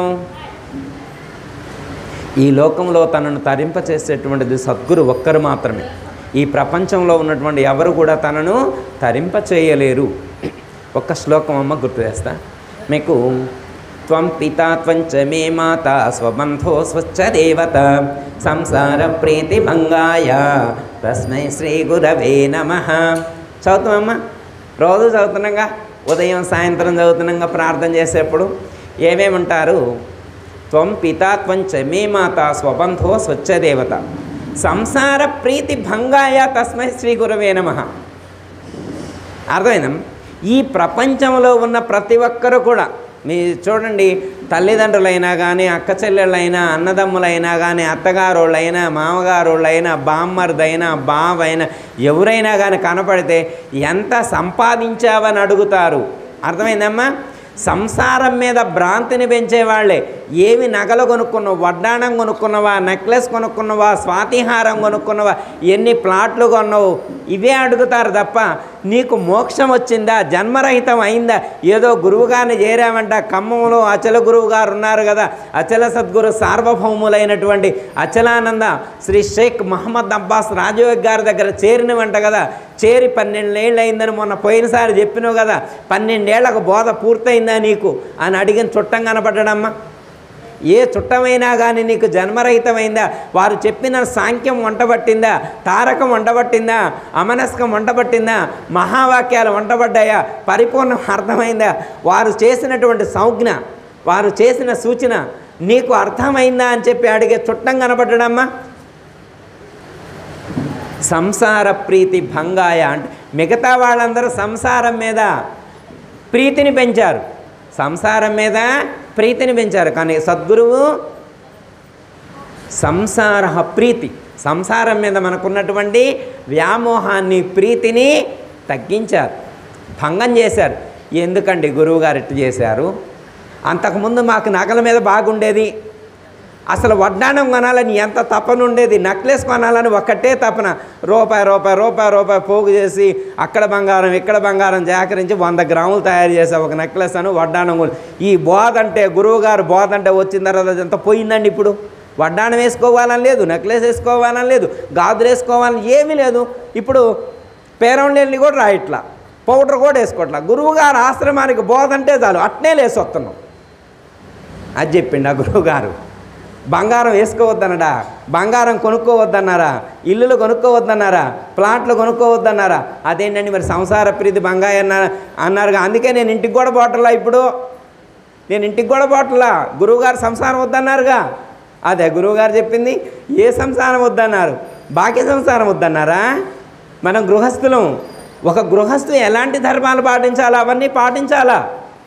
ఈ లోకంలో తనను తరింపచేసేటువంటిది సద్గురు ఒక్కరు మాత్రమే ఈ ప్రపంచంలో ఉన్నటువంటి ఎవరు కూడా తనను తరింప చేయలేరు ఒక్క శ్లోకం అమ్మ గుర్తు చేస్తా మీకు త్వం పితా త్వంచ మే మాత స్వబంధో స్వచ్ఛ దేవత సంసార ప్రీతి భంగాయ తస్మై శ్రీ గురవే నమ చదువుతామమ్మా రోజు చదువుతున్నాగా ఉదయం సాయంత్రం చదువుతున్నాగా ప్రార్థన చేసేప్పుడు ఏమేమి ఉంటారు త్వం పితా త్వంచ మే మాత స్వబంధో స్వచ్ఛదేవత సంసార ప్రీతి భంగాయ తస్మై శ్రీ గురవే నమ అర్థమైందా ఈ ప్రపంచంలో ఉన్న ప్రతి ఒక్కరు కూడా మీ చూడండి తల్లిదండ్రులైనా కానీ అక్క చెల్లెళ్ళైనా అన్నదమ్ములైనా కానీ అత్తగారోళ్ళైనా మామగారోళ్ళైనా బామ్మర్దైనా బావైనా ఎవరైనా కానీ కనపడితే ఎంత సంపాదించావని అడుగుతారు అర్థమైందమ్మా సంసారం మీద భ్రాంతిని పెంచేవాళ్లే ఏమి నగలు కొనుక్కున్నావు వడ్డాణం కొనుక్కున్నావా నెక్లెస్ కొనుక్కున్నావా స్వాతిహారం కొనుక్కున్నావా ఎన్ని ప్లాట్లు కొన్నావు ఇవే అడుగుతారు తప్ప నీకు మోక్షం వచ్చిందా జన్మరహితం అయిందా ఏదో గురువుగారిని చేరామంట ఖమ్మంలో అచల గురువు గారు ఉన్నారు కదా అచల సద్గురు సార్వభౌములైనటువంటి అచలానంద శ్రీ షేక్ మహమ్మద్ అబ్బాస్ రాజయోగి గారి దగ్గర చేరినవంట కదా చేరి పన్నెండేళ్ళు అయిందని మొన్న పోయినసారి చెప్పినావు కదా పన్నెండేళ్లకు బోధ పూర్తయిందా నీకు అని అడిగిన చుట్టం కనపడ్డాడమ్మా ఏ చుట్టమైనా కానీ నీకు జన్మరహితమైందా వారు చెప్పిన సాంఖ్యం వంటబట్టిందా తారకం వంటబట్టిందా అమనస్కం వంటబట్టిందా మహావాక్యాలు వంటబడ్డాయా పరిపూర్ణం అర్థమైందా వారు చేసినటువంటి సంజ్ఞ వారు చేసిన సూచన నీకు అర్థమైందా అని చెప్పి అడిగే చుట్టం కనబడ్డాడమ్మా సంసార ప్రీతి భంగాయ అంటే మిగతా వాళ్ళందరూ సంసారం మీద ప్రీతిని పెంచారు సంసారం మీద ప్రీతిని పెంచారు కానీ సద్గురువు సంసార ప్రీతి సంసారం మీద మనకున్నటువంటి వ్యామోహాన్ని ప్రీతిని తగ్గించారు భంగం చేశారు ఎందుకండి గురువుగారు ఇట్టు చేశారు అంతకుముందు మాకు నగల మీద బాగుండేది అసలు వడ్డానం కొనాలని ఎంత తపన ఉండేది నెక్లెస్ కొనాలని ఒక్కటే తపన రూపాయి రూపాయి రూపాయి రూపాయి పోగు చేసి అక్కడ బంగారం ఇక్కడ బంగారం సేకరించి వంద గ్రాములు తయారు చేసే ఒక నెక్లెస్ అని వడ్డానం కొను. ఈ బోధ అంటే గురువుగారు బోధ అంటే వచ్చిన తర్వాత అదంతా పోయిందండి ఇప్పుడు వడ్డానం వేసుకోవాలని లేదు నెక్లెస్ వేసుకోవాలని లేదు గాజులు వేసుకోవాలని ఏమీ లేదు ఇప్పుడు పేరంలేని కూడా రాయట్లా పౌడర్ కూడా వేసుకోవట్లా గురువుగారు ఆశ్రమానికి బోధ అంటే చాలు అట్నే లేసి వస్తున్నాం అది చెప్పిండు ఆ గురువుగారు బంగారం వేసుకోవద్దనడా బంగారం కొనుక్కోవద్దన్నారా ఇల్లులు కొనుక్కోవద్దన్నారా ప్లాట్లు కొనుక్కోవద్దన్నారా అదేంటండి మరి సంసార ప్రీతి బంగాయ అన్నారు అన్నారుగా అందుకే నేను ఇంటికి కూడా పోవట్లా ఇప్పుడు నేను ఇంటికి కూడా పోవట్లా గురువుగారు సంసారం వద్దన్నారుగా అదే గురువుగారు చెప్పింది ఏ సంసారం వద్దన్నారు బాక్య సంసారం వద్దన్నారా మనం గృహస్థులం ఒక గృహస్థు ఎలాంటి ధర్మాలు పాటించాలా అవన్నీ పాటించాలా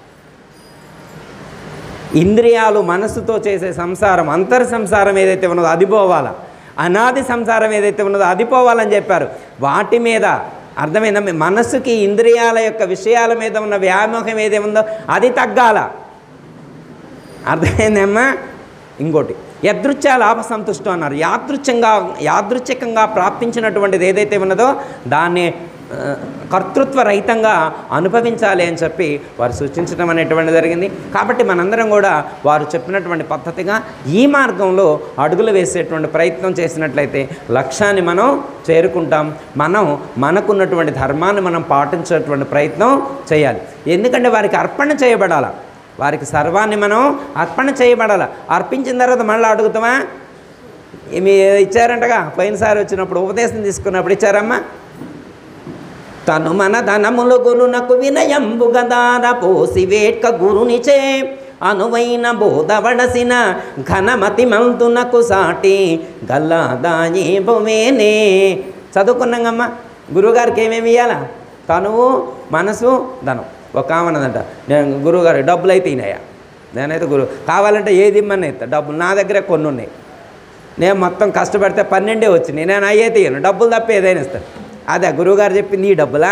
ఇంద్రియాలు మనస్సుతో చేసే సంసారం అంతర్ సంసారం ఏదైతే ఉన్నదో అది పోవాలా అనాది సంసారం ఏదైతే ఉన్నదో అది పోవాలని చెప్పారు వాటి మీద అర్థమైందా మీ మనస్సుకి ఇంద్రియాల యొక్క విషయాల మీద ఉన్న వ్యామోహం ఏది ఉందో అది తగ్గాల అర్థమైందమ్మా ఇంకోటి యదృచ్ఛ లాభ సంతుష్టం అన్నారు యాదృచ్ఛంగా యాదృచ్ఛికంగా ప్రాప్తించినటువంటిది ఏదైతే ఉన్నదో దాన్ని ఆ, కర్తృత్వ రహితంగా అనుభవించాలి అని చెప్పి వారు సూచించడం అనేటువంటి జరిగింది కాబట్టి మనందరం కూడా వారు చెప్పినటువంటి పద్ధతిగా ఈ మార్గంలో అడుగులు వేసేటువంటి ప్రయత్నం చేసినట్లయితే లక్ష్యాన్ని మనం చేరుకుంటాం మనం మనకున్నటువంటి ధర్మాన్ని మనం పాటించేటువంటి ప్రయత్నం చేయాలి ఎందుకంటే వారికి అర్పణ చేయబడాలి వారికి సర్వాన్ని మనం అర్పణ చేయబడాలి అర్పించిన తర్వాత మళ్ళీ అడుగుతామా మీ ఇచ్చారంటగా పోయినసారి వచ్చినప్పుడు ఉపదేశం తీసుకున్నప్పుడు ఇచ్చారమ్మా తను మన ధనములు గురునకు వినయంబు గదార పోసి వేట్క గురునిచే అనువైన బోధవడసిన ఘనమతి మంతునకు సాటి గల్లాదాయే బొమేనే చదువుకున్నాగమ్మా గురువుగారికి ఏమేమి ఇవ్వాలా తనువు మనసు ధనం ఒక ఆమెనదంట నేను గురువుగారు డబ్బులు అయితే ఇనాయా నేనైతే గురువు కావాలంటే ఏది ఇమ్మని ఇస్తా డబ్బులు నా దగ్గరే కొన్ని ఉన్నాయి నేను మొత్తం కష్టపడితే పన్నెండే వచ్చినాయి నేను అయ్యే ఇయ్యను డబ్బులు తప్ప ఏదైనా ఇస్తాను అదే గురువుగారు చెప్పింది ఈ డబ్బులా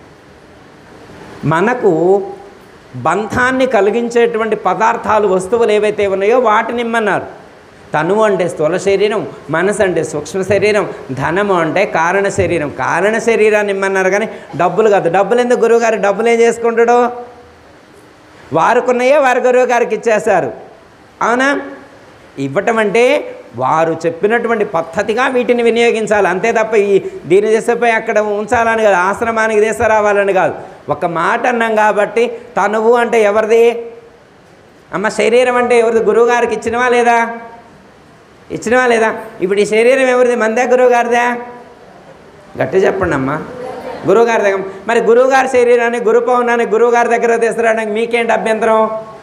మనకు బంధాన్ని కలిగించేటువంటి పదార్థాలు వస్తువులు ఏవైతే ఉన్నాయో వాటిని ఇమ్మన్నారు తనువు అంటే స్థూల శరీరం మనసు అంటే సూక్ష్మ శరీరం ధనము అంటే కారణ శరీరం కారణ శరీరాన్ని ఇమ్మన్నారు కానీ డబ్బులు కాదు డబ్బులు ఎందుకు గురువుగారు డబ్బులు ఏం చేసుకుంటాడు వారుకున్నాయే వారి గురువు గారికి ఇచ్చేశారు అవునా ఇవ్వటం అంటే వారు చెప్పినటువంటి పద్ధతిగా వీటిని వినియోగించాలి అంతే తప్ప ఈ దీన్ని చేసేపోయి అక్కడ ఉంచాలని కాదు ఆశ్రమానికి తీసుకురావాలని కాదు ఒక మాట అన్నాం కాబట్టి తనువు అంటే ఎవరిది అమ్మ శరీరం అంటే ఎవరిది గురువుగారికి ఇచ్చినవా లేదా ఇచ్చినవా లేదా ఇప్పుడు ఈ శరీరం ఎవరిది మందే గురువుగారిదా గట్టి చెప్పండి అమ్మా గురువుగారి దగ్గర మరి గురువుగారి శరీరాన్ని గురు పౌర్ణాన్ని గురువుగారి దగ్గర తీసుకురావడానికి మీకేంటి అభ్యంతరం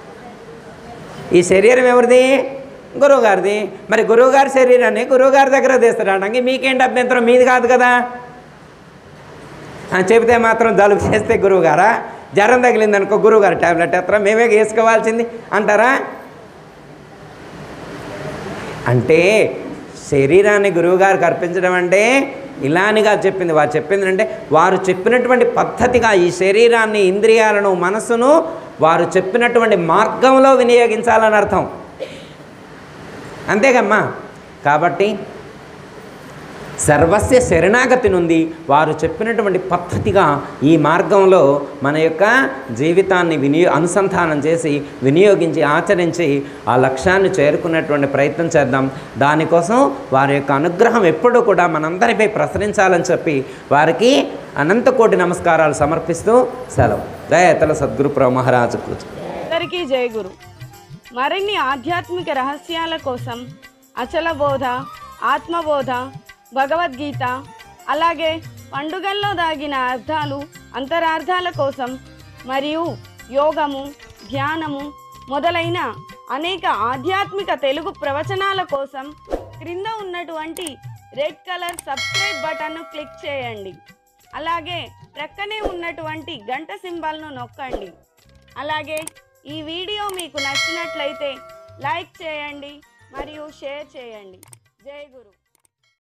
ఈ శరీరం ఎవరిది గురువుగారిది మరి గురువుగారి శరీరాన్ని గురువుగారి దగ్గర తీసుకురావడానికి మీకేంటి అభ్యంతరం మీది కాదు కదా ఆ, చెబితే మాత్రం జలుబు చేస్తే గురువుగారా జ్వరం తగిలింది అనుకో గురువుగారు ట్యాబ్లెట్ ఎత్తరా మేమే వేసుకోవాల్సింది అంటారా అంటే శరీరాన్ని గురువుగారికి అర్పించడం అంటే ఇలానిగా చెప్పింది వారు చెప్పింది అంటే వారు చెప్పినటువంటి పద్ధతిగా ఈ శరీరాన్ని ఇంద్రియాలను మనస్సును వారు చెప్పినటువంటి మార్గంలో వినియోగించాలని అర్థం అంతేగమ్మా కాబట్టి సర్వస్య శరణాగతి నుండి వారు చెప్పినటువంటి పద్ధతిగా ఈ మార్గంలో మన యొక్క జీవితాన్ని వినియో అనుసంధానం చేసి వినియోగించి ఆచరించి ఆ లక్ష్యాన్ని చేరుకునేటువంటి ప్రయత్నం చేద్దాం దానికోసం వారి యొక్క అనుగ్రహం ఎప్పుడూ కూడా మనందరిపై ప్రసరించాలని చెప్పి వారికి అనంత కోటి నమస్కారాలు సమర్పిస్తూ సెలవు దయతల సద్గురు ప్ర మహారాజు కూర్చు అందరికీ జయ గురు మరిన్ని ఆధ్యాత్మిక రహస్యాల కోసం అచల బోధ ఆత్మబోధ భగవద్గీత అలాగే పండుగల్లో దాగిన అర్థాలు అంతరార్థాల కోసం మరియు యోగము ధ్యానము మొదలైన అనేక ఆధ్యాత్మిక తెలుగు ప్రవచనాల కోసం క్రింద ఉన్నటువంటి రెడ్ కలర్ సబ్స్క్రైబ్ బటన్ను క్లిక్ చేయండి అలాగే ప్రక్కనే ఉన్నటువంటి గంట సింబల్ను నొక్కండి అలాగే ఈ వీడియో మీకు నచ్చినట్లయితే లైక్ చేయండి మరియు షేర్ చేయండి జై గురు